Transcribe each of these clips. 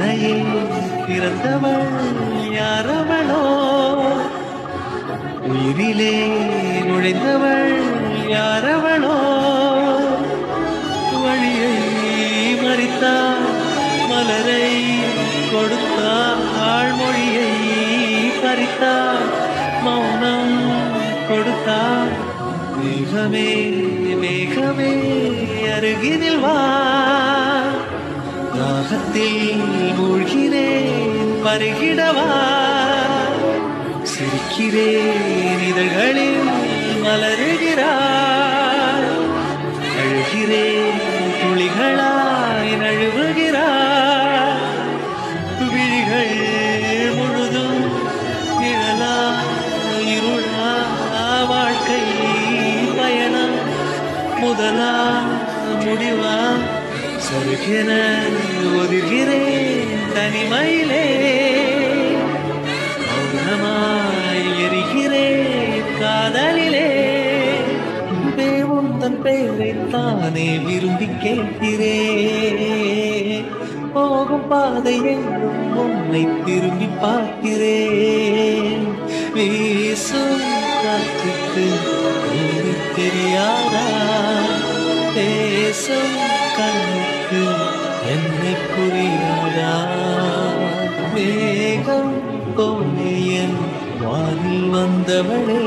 கருணையில் பிறந்தவள் யாரவளோ உயிரிலே நுழைந்தவள் யாரவளோ வழியை மறித்தாள் மலரை கொடுத்தாள் ஆழ்மொழியை பறித்தாள் மௌனம் கொடுத்தாள் மேகமே மேகமே அருகினில் வா தாகத்தில் மூழ்கிறேன் பருகிடவா சிரிக்கிறேன் இதழ்களில் மலருகிறாள் அழுகிறேன் துளிகளாய் நழுவுகிறாள் விழிகள் முழுதும் நிழலா இருளா வாழ்க்கை பயணம் முதலா முடிவா சருகென ஒதுகிறேன் தனிமையிலே மௌனமாய் எரிகிறேன் காதலிலே தேவம் தன் பெயரை தானே விரும்பி கேட்கிறேன் போகும் பாதை எங்கும் உன்னை திரும்பி பார்க்கிறேன் வீசும் காற்றுக்கு பூமி தெரியாதா பேசும் கண்ணுக்கு என்னை புரியாதா மேகம் கோணியன் வானில் வந்தவளே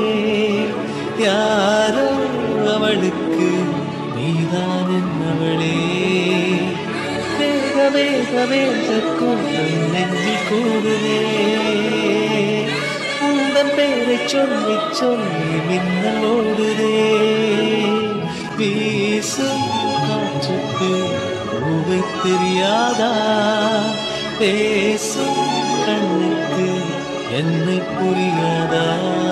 யாரோ அவளுக்கு நீதான் என்னவளே வேக வேக வேக கூட்டம் நெஞ்சில் கூடுதே உந்தன் பேரை சொல்லி சொல்லி மின்னல் ஓடுதே வீசும் காற்றுக்கு பூவை தெரியாதா பேசும் கண்ணுக்கு என்னை புரியாதா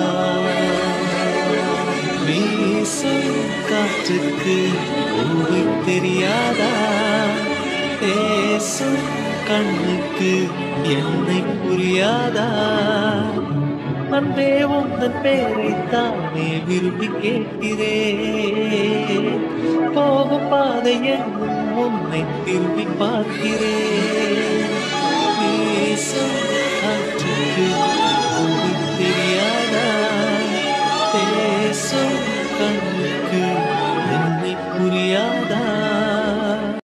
வீசும் காற்றுக்கு பூவை தெரியாதா பேசும் கண்ணுக்கு என்னை புரியாதா அன்பே உந்தன் பேரை தானே விரும்பி கேட்கிறேன் போகும் பாதை எங்கும் உன்னை திரும்பி பார்க்கிறேன்